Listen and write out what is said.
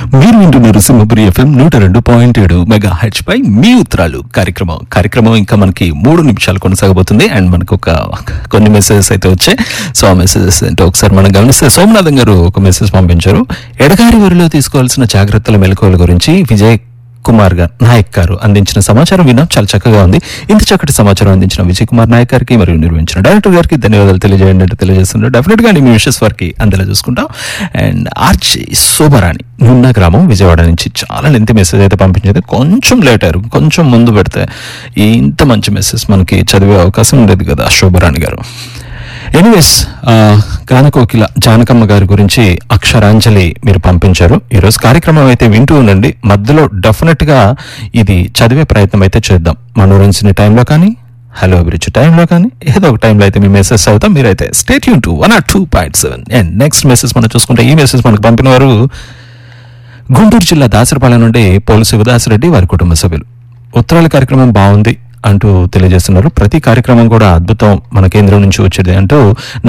మీరు వింటున్నారు సింహపురి ఎఫ్ఎం నూట రెండు పాయింట్ ఏడు మెగా హెచ్ పై మీ ఉత్తరాలు కార్యక్రమం కార్యక్రమం ఇంకా మనకి మూడు నిమిషాలు కొనసాగబోతుంది అండ్ మనకు ఒక కొన్ని మెసేజెస్ అయితే వచ్చాయి సో ఆ మెసేజెస్ అంటే ఒకసారి మనం గమనిస్తే సోమనాథం గారు ఒక మెసేజ్ పంపించారు ఎడగారి ఊరిలో తీసుకోవాల్సిన జాగ్రత్తల మెలకువల గురించి విజయ్ కుమార్ గారు నాయక్ గారు అందించిన సమాచారం విన్నాం చాలా చక్కగా ఉంది ఇంత చక్కటి సమాచారం అందించిన విజయ్ కుమార్ నాయక్ గారికి మరియు నిర్వహించిన డైరెక్టర్ గారికి ధన్యవాదాలు తెలియజేయండి అంటే తెలియజేస్తున్నారు డెఫినెట్ గా మీ విషెస్ వారికి అందేలా చూసుకుంటాం అండ్ ఆర్చి శోభరాణి నున్న గ్రామం విజయవాడ నుంచి చాలా లెంత్ మెసేజ్ అయితే పంపించేది కొంచెం లేట్ అయ్యారు కొంచెం ముందు పెడితే ఈ ఇంత మంచి మెసేజ్ మనకి చదివే అవకాశం ఉండేది కదా శోభరాణి గారు ఎనీవేస్ గానకోకిల జానకమ్మ గారి గురించి అక్షరాంజలి మీరు పంపించారు ఈరోజు కార్యక్రమం అయితే వింటూ ఉండండి మధ్యలో డెఫినెట్ గా ఇది చదివే ప్రయత్నం అయితే చేద్దాం మనోరంజన టైంలో కానీ హలో అభిరుచి టైంలో కానీ ఏదో ఒక టైంలో అయితే మీ మెసేజ్ చదువుతాం మీరైతే స్టేట్ యూన్ two one or two point seven and next message మనం చూసుకుంటే ఈ మెసేజ్ మనకు పంపిన వారు గుంటూరు జిల్లా దాసరపాలెం నుండి పోలు శివదాసరెడ్డి వారి కుటుంబ సభ్యులు ఉత్తరాల కార్యక్రమం బాగుంది అంటూ తెలియజేస్తున్నారు ప్రతి కార్యక్రమం కూడా అద్భుతం మన కేంద్రం నుంచి వచ్చేది అంటూ